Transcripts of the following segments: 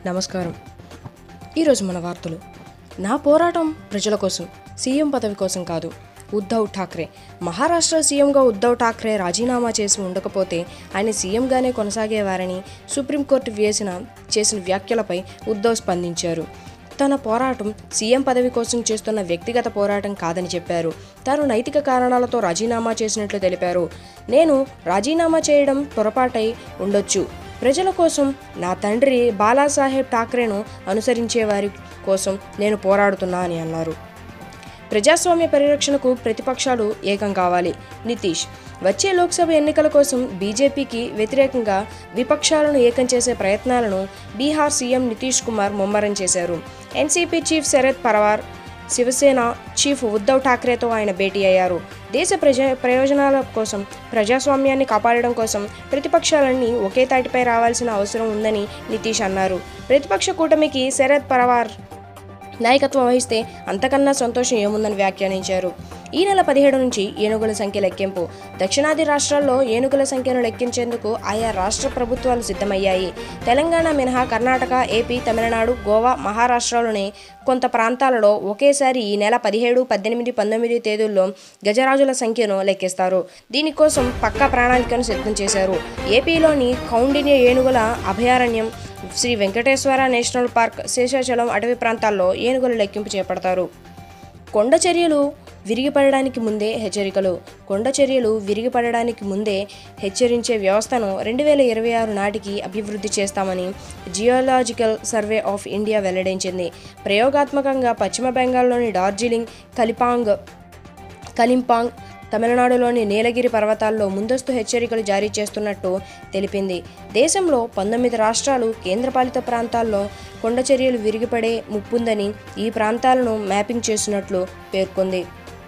నమస్కారం ఈరోజు మన వార్తలు నా పోరాటం ప్రజల కోసం సీఎం పదవి కోసం కాదు ఉద్ధవ్ ఠాక్రే మహారాష్ట్ర సీఎంగా ఉద్ధవ్ ఠాక్రే రాజీనామా చేసి ఉండకపోతే ఆయన సీఎంగానే కొనసాగేవారని సుప్రీంకోర్టు వేసిన చేసిన వ్యాఖ్యలపై ఉద్ధవ్ స్పందించారు తన పోరాటం సీఎం పదవి కోసం చేస్తున్న వ్యక్తిగత పోరాటం కాదని చెప్పారు తాను నైతిక కారణాలతో రాజీనామా చేసినట్లు తెలిపారు నేను రాజీనామా చేయడం పొరపాటై ఉండొచ్చు ప్రజల కోసం నా తండ్రి బాలాసాహెబ్ ఠాక్రేను అనుసరించే వారి కోసం నేను పోరాడుతున్నా అని అన్నారు ప్రజాస్వామ్య పరిరక్షణకు ప్రతిపక్షాలు ఏకం కావాలి నితీష్ వచ్చే లోక్సభ ఎన్నికల కోసం బీజేపీకి వ్యతిరేకంగా విపక్షాలను ఏకం చేసే ప్రయత్నాలను బీహార్ సీఎం నితీష్ కుమార్ ముమ్మరం చేశారు NCP chief Sharad Pawar Shiv Sena chief Uddhav ఠాక్రేతో ఆయన భేటీ అయ్యారు దేశ ప్రజా ప్రయోజనాల కోసం ప్రజాస్వామ్యాన్ని కాపాడడం కోసం ప్రతిపక్షాలన్నీ ఒకే తాటిపై రావాల్సిన అవసరం ఉందని నితీష్ అన్నారు ప్రతిపక్ష కూటమికి శరద్ పవార్ నాయకత్వం వహిస్తే అంతకన్నా సంతోషం ఏముందని వ్యాఖ్యానించారు ఈ నెల పదిహేడు నుంచి ఏనుగుల సంఖ్య లెక్కింపు దక్షిణాది రాష్ట్రాల్లో ఏనుగుల సంఖ్యను లెక్కించేందుకు ఆయా రాష్ట్ర ప్రభుత్వాలు సిద్ధమయ్యాయి తెలంగాణ మినహా కర్ణాటక ఏపీ తమిళనాడు గోవా మహారాష్ట్రలోని కొంత ప్రాంతాలలో ఒకేసారి ఈ నెల పదిహేడు పద్దెనిమిది పంతొమ్మిది తేదీల్లో గజరాజుల సంఖ్యను లెక్కిస్తారు దీనికోసం పక్కా ప్రణాళికను సిద్ధం చేశారు ఏపీలోని కౌండిన్య ఏనుగుల అభయారణ్యం శ్రీ వెంకటేశ్వర నేషనల్ పార్క్ శేషాచలం అటవీ ప్రాంతాల్లో ఏనుగుల లెక్కింపు చేపడతారు కొండ చర్యలు విరిగిపడడానికి ముందే హెచ్చరికలు కొండ చర్యలు విరిగిపడడానికి ముందే హెచ్చరించే వ్యవస్థను రెండు వేల ఇరవై ఆరు నాటికి అభివృద్ధి చేస్తామని జియోలాజికల్ సర్వే ఆఫ్ ఇండియా వెల్లడించింది ప్రయోగాత్మకంగా పశ్చిమ బెంగాల్లోని డార్జిలింగ్ కలిపాంగ్ కలింపాంగ్ తమిళనాడులోని నీలగిరి పర్వతాల్లో ముందస్తు హెచ్చరికలు జారీ చేస్తున్నట్టు తెలిపింది దేశంలో పంతొమ్మిది రాష్ట్రాలు కేంద్రపాలిత ప్రాంతాల్లో కొండ చర్యలు విరిగిపడే ముప్పుందని ఈ ప్రాంతాలను మ్యాపింగ్ చేసినట్లు పేర్కొంది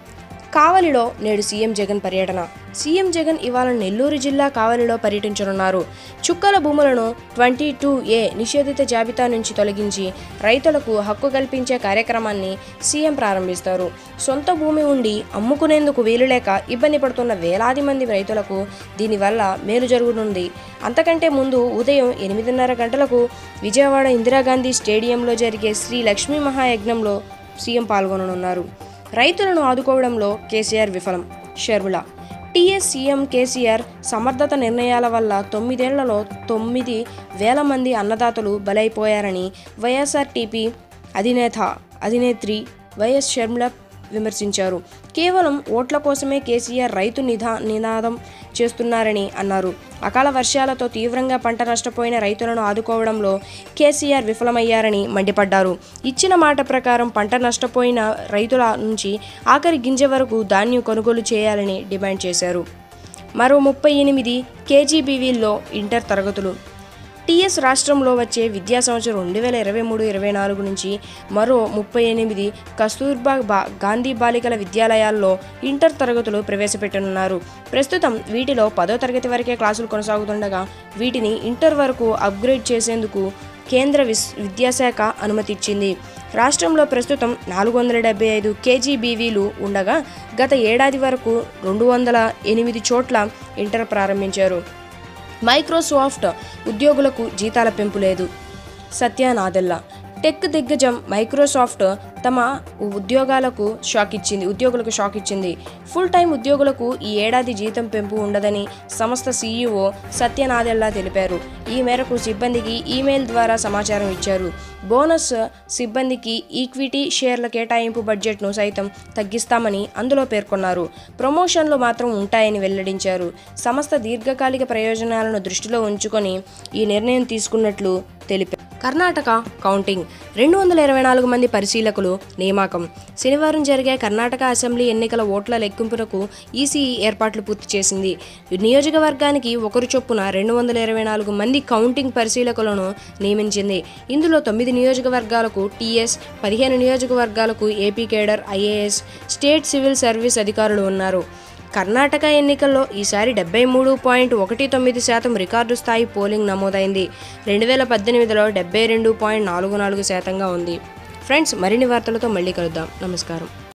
కావలిలో నేడు సీఎం జగన్ పర్యటన సీఎం జగన్ ఇవాళ నెల్లూరు జిల్లా కావలిలో పర్యటించనున్నారు చుక్కల భూములను ట్వంటీ టూ ఏ నిషేధిత జాబితా నుంచి తొలగించి రైతులకు హక్కు కల్పించే కార్యక్రమాన్ని సీఎం ప్రారంభిస్తారు సొంత భూమి ఉండి అమ్ముకునేందుకు వీలు లేక ఇబ్బంది పడుతున్న వేలాది మంది రైతులకు దీనివల్ల మేలు జరుగుతుంది అంతకంటే ముందు ఉదయం ఎనిమిదిన్నర గంటలకు విజయవాడ ఇందిరాగాంధీ స్టేడియంలో జరిగే శ్రీ లక్ష్మీ మహాయజ్ఞంలో సీఎం పాల్గొననున్నారు రైతులను ఆదుకోవడంలో కేసీఆర్ విఫలం షర్మిల టీఎస్ సీఎం కేసీఆర్ సమర్థత నిర్ణయాల వల్ల తొమ్మిదేళ్లలో తొమ్మిది వేల మంది అన్నదాతలు బలైపోయారని వైఎస్ఆర్టీపీ అధినేత అధినేత్రి వైఎస్ షర్మిల విమర్శించారు కేవలం ఓట్ల కోసమే కేసీఆర్ రైతు నిధా నినాదం చేస్తున్నారని అన్నారు అకాల వర్షాలతో తీవ్రంగా పంట నష్టపోయిన రైతులను ఆదుకోవడంలో కేసీఆర్ విఫలమయ్యారని మండిపడ్డారు ఇచ్చిన మాట ప్రకారం పంట నష్టపోయిన రైతుల నుంచి ఆఖరి గింజ వరకు ధాన్యం కొనుగోలు చేయాలని డిమాండ్ చేశారు మరో ముప్పై ఎనిమిది కేజీబీవీల్లో ఇంటర్ తరగతులు టీఎస్ రాష్ట్రంలో వచ్చే విద్యా సంవత్సరం రెండు వేల ఇరవై మూడు ఇరవై నాలుగు నుంచి మరో ముప్పై ఎనిమిది కస్తూర్బా బా గాంధీ బాలికల విద్యాలయాల్లో ఇంటర్ తరగతులు ప్రవేశపెట్టనున్నారు ప్రస్తుతం వీటిలో పదో తరగతి వరకే క్లాసులు కొనసాగుతుండగా వీటిని ఇంటర్ వరకు అప్గ్రేడ్ చేసేందుకు కేంద్ర విస్ విద్యాశాఖ అనుమతిచ్చింది రాష్ట్రంలో ప్రస్తుతం నాలుగు వందల డెబ్బై ఐదు కేజీబీవీలు ఉండగా గత ఏడాది వరకు రెండు వందల ఎనిమిది చోట్ల ఇంటర్ ప్రారంభించారు మైక్రోసాఫ్ట్ ఉద్యోగులకు జీతాల పెంపు లేదు సత్య నాదెల్లా టెక్ దిగ్గజం మైక్రోసాఫ్ట్ తమ ఉద్యోగాలకు షాక్ ఇచ్చింది ఉద్యోగులకు షాక్ ఇచ్చింది ఫుల్ టైం ఉద్యోగులకు ఈ ఏడాది జీతం పెంపు ఉండదని సంస్థ సీఈఓ సత్య నాదెల్లా తెలిపారు ఈ మేరకు సిబ్బందికి ఈమెయిల్ ద్వారా సమాచారం ఇచ్చారు బోనస్ సిబ్బందికి ఈక్విటీ షేర్ల కేటాయింపు బడ్జెట్ను సైతం తగ్గిస్తామని అందులో పేర్కొన్నారు ప్రమోషన్లు మాత్రం ఉంటాయని వెల్లడించారు సంస్థ దీర్ఘకాలిక ప్రయోజనాలను దృష్టిలో ఉంచుకొని ఈ నిర్ణయం తీసుకున్నట్లు తెలిపారు కర్ణాటక కౌంటింగ్ రెండు వందల ఇరవై నాలుగు మంది పరిశీలకులు నియామకం శనివారం జరిగే కర్ణాటక అసెంబ్లీ ఎన్నికల ఓట్ల లెక్కింపునకు ఈసీఈ ఏర్పాట్లు పూర్తి చేసింది నియోజకవర్గానికి ఒకరు చొప్పున రెండు వందల ఇరవై నాలుగు మంది కౌంటింగ్ పరిశీలకులను నియమించింది ఇందులో తొమ్మిది నియోజకవర్గాలకు టీఎస్ పదిహేను నియోజకవర్గాలకు AP cadre IAS state civil service అధికారులు ఉన్నారు కర్ణాటక ఎన్నికల్లో ఈసారి డెబ్బై మూడు పాయింట్ ఒకటి తొమ్మిది శాతం రికార్డు స్థాయి పోలింగ్ నమోదైంది రెండు వేల పద్దెనిమిదిలో డెబ్బై రెండు పాయింట్ నాలుగు నాలుగు శాతంగా ఉంది ఫ్రెండ్స్ మరిన్ని వార్తలతో మళ్ళీ కలుద్దాం నమస్కారం